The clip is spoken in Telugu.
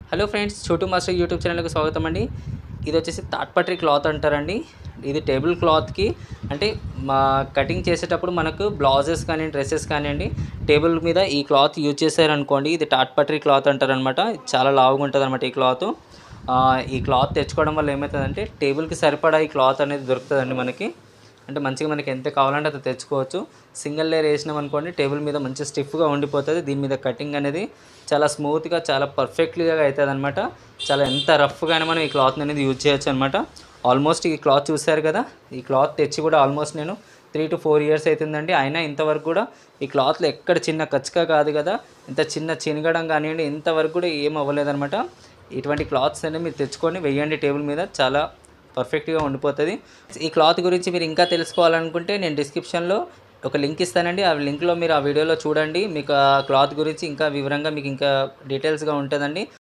hello friends Chotu master YouTube ఛానల్కి స్వాగతం అండి ఇది వచ్చేసి తాట్పట్రి క్లాత్ అంటారండి ఇది టేబుల్ క్లాత్కి అంటే మా కటింగ్ చేసేటప్పుడు మనకు బ్లౌజెస్ కానీ డ్రెస్సెస్ కానివ్వండి టేబుల్ మీద ఈ క్లాత్ యూజ్ చేశారనుకోండి ఇది తాట్పట్రి క్లాత్ అంటారనమాట చాలా లావుగా ఉంటుంది అనమాట ఈ క్లాత్ ఈ క్లాత్ తెచ్చుకోవడం వల్ల ఏమవుతుందంటే టేబుల్కి సరిపడా ఈ క్లాత్ అనేది దొరుకుతుందండి మనకి అంటే మంచిగా మనకి ఎంత కావాలంటే అది తెచ్చుకోవచ్చు సింగిల్ లేయర్ వేసినాం అనుకోండి టేబుల్ మీద మంచి స్టిఫ్గా ఉండిపోతుంది దీని మీద కటింగ్ అనేది చాలా స్మూత్గా చాలా పర్ఫెక్ట్గా అవుతుంది అనమాట చాలా ఎంత రఫ్గానే మనం ఈ క్లాత్ అనేది యూజ్ చేయొచ్చు అనమాట ఆల్మోస్ట్ ఈ క్లాత్ చూసారు కదా ఈ క్లాత్ తెచ్చి కూడా ఆల్మోస్ట్ నేను త్రీ టు ఫోర్ ఇయర్స్ అవుతుందండి అయినా ఇంతవరకు కూడా ఈ క్లాత్లో ఎక్కడ చిన్న కచ్చక కాదు కదా ఇంత చిన్న చినగడం కానివ్వండి ఇంతవరకు కూడా ఏం అవ్వలేదన్నమాట ఇటువంటి క్లాత్స్ అనేవి మీరు తెచ్చుకొని వెయ్యండి టేబుల్ మీద చాలా పర్ఫెక్ట్గా ఉండిపోతుంది ఈ క్లాత్ గురించి మీరు ఇంకా తెలుసుకోవాలనుకుంటే నేను డిస్క్రిప్షన్లో ఒక లింక్ ఇస్తానండి ఆ లింక్లో మీరు ఆ వీడియోలో చూడండి మీకు ఆ క్లాత్ గురించి ఇంకా వివరంగా మీకు ఇంకా డీటెయిల్స్గా ఉంటుందండి